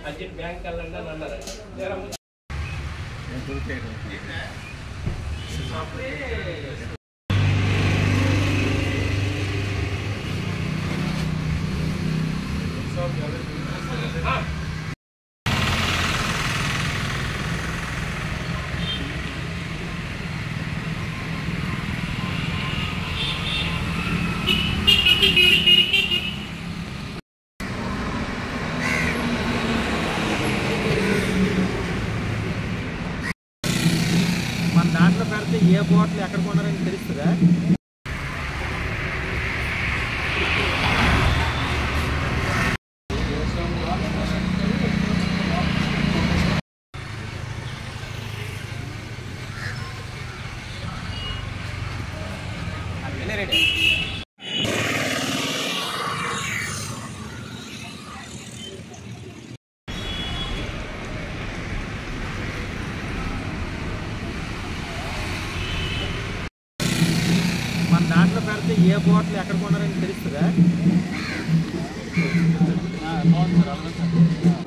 urgent bank వెళ్ళండి అని అన్నారు తీరా ముందు అప్పుడే ఆ, మన దాంట్లో పెడితే ఏ బాటిల్ ఎక్కడ కొన్నారని తెలుస్తుందా మన దాంట్లో పెడితే ఏ బాటిల్ ఎక్కడ కొన్నారని తెలుస్తుందా బాగుంది సార్ అలాగే సార్